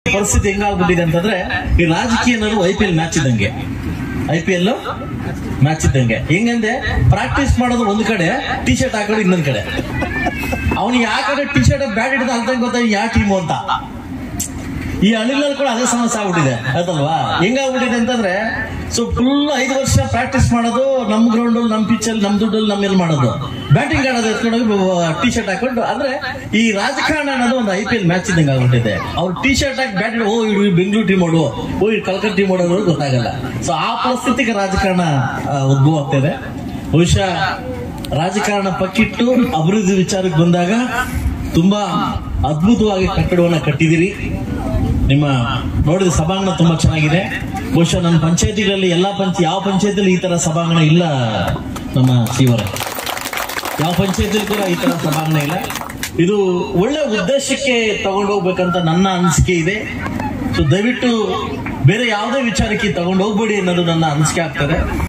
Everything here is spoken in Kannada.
ಪರಿಸ್ಥಿತಿ ಹೆಂಗಾಗ್ಬಿಟ್ಟಿದೆ ಅಂತಂದ್ರೆ ಈ ರಾಜಕೀಯ ಅನ್ನೋದು ಐ ಪಿ ಎಲ್ ಮ್ಯಾಚ್ ಇದ್ದಂಗೆ ಐ ಪಿ ಎಲ್ ಮ್ಯಾಚ್ ಇದ್ದಂಗೆ ಹೆಂಗಂದ್ರೆ ಪ್ರಾಕ್ಟೀಸ್ ಮಾಡೋದು ಒಂದ್ ಕಡೆ ಟಿ ಶರ್ಟ್ ಹಾಕೋದು ಇನ್ನೊಂದ್ ಕಡೆ ಅವನಿಗೆ ಯಾವ ಕಡೆ ಟಿ ಶರ್ಟ್ ಬ್ಯಾಟ್ ಹಿಡಿದು ಅಲ್ದಂಗೆ ಗೊತ್ತಾ ಯಾವ ಟೀಮು ಅಂತ ಈ ಹಳ್ಳಿಗಳಲ್ಲಿ ಕೂಡ ಅದೇ ಸಮಸ್ಯೆ ಆಗ್ಬಿಟ್ಟಿದೆ ಆಯ್ತಲ್ವಾ ಹೆಂಗಾಗ್ಬಿಟ್ಟಿದೆ ಅಂತಂದ್ರೆ ಸೊ ಫುಲ್ ಐದು ವರ್ಷ ಪ್ರಾಕ್ಟೀಸ್ ಮಾಡೋದು ನಮ್ ಗ್ರೌಂಡ್ ನಮ್ ಪಿಚ್ ಅಲ್ಲಿ ನಮ್ ದುಡ್ಡಲ್ಲಿ ನಮ್ಮೆಲ್ಲಿ ಮಾಡೋದು ಬ್ಯಾಟಿಂಗ್ ಆಡೋದು ಎತ್ಕೊಂಡೋಗಿ ಟಿ ಶರ್ಟ್ ಹಾಕೊಂಡು ಅಂದ್ರೆ ಈ ರಾಜಕಾರಣ ಅನ್ನೋದು ಒಂದು ಐ ಪಿ ಎಲ್ ಮ್ಯಾಚ್ ಇದ್ದಂಗೆ ಆಗ್ಬಿಟ್ಟಿದೆ ಅವ್ರು ಟಿ ಶರ್ಟ್ ಹಾಕಿ ಬ್ಯಾಟ್ ಓ ಇವ್ರು ಬೆಂಗಳೂರು ಟೀಮ್ ಆಡು ಓ ಇವ್ರು ಕಲ್ಕತ್ತಾ ಟೀಮ್ ಆಡೋದು ಗೊತ್ತಾಗಲ್ಲ ಸೊ ಆ ಪರಿಸ್ಥಿತಿಗೆ ರಾಜಕಾರಣ ಆ, ಉದ್ಭವ ಆಗ್ತಿದೆ ಬಹುಶಃ ರಾಜಕಾರಣ ಪಕ್ಕಿಟ್ಟು ಅಭಿವೃದ್ಧಿ ವಿಚಾರಕ್ಕೆ ಬಂದಾಗ ತುಂಬಾ ಅದ್ಭುತವಾಗಿ ಕಟ್ಟಡವನ್ನ ಕಟ್ಟಿದಿರಿ ನಿಮ್ಮ ನೋಡಿದ ಸಭಾಂಗಣ ತುಂಬಾ ಚೆನ್ನಾಗಿದೆ ಬಹುಶಃ ನಮ್ಮ ಪಂಚಾಯತಿಗಳಲ್ಲಿ ಎಲ್ಲಾ ಪಂಚ ಯಾವ ಪಂಚಾಯತಿಯಲ್ಲಿ ಈ ತರ ಸಭಾಂಗಣ ಇಲ್ಲ ನಮ್ಮ ಶಿವರ ಯಾವ ಪಂಚಾಯತಿಯಲ್ಲಿ ಕೂಡ ಈ ತರ ಸಭಾಂಗಣ ಇಲ್ಲ ಇದು ಒಳ್ಳೆ ಉದ್ದೇಶಕ್ಕೆ ತಗೊಂಡು ಹೋಗ್ಬೇಕಂತ ನನ್ನ ಅನಿಸಿಕೆ ಇದೆ ಸೊ ದಯವಿಟ್ಟು ಬೇರೆ ಯಾವುದೇ ವಿಚಾರಕ್ಕೆ ತಗೊಂಡು ಹೋಗ್ಬೇಡಿ ಅನ್ನೋದು ನನ್ನ ಅನಿಸಿಕೆ ಆಗ್ತದೆ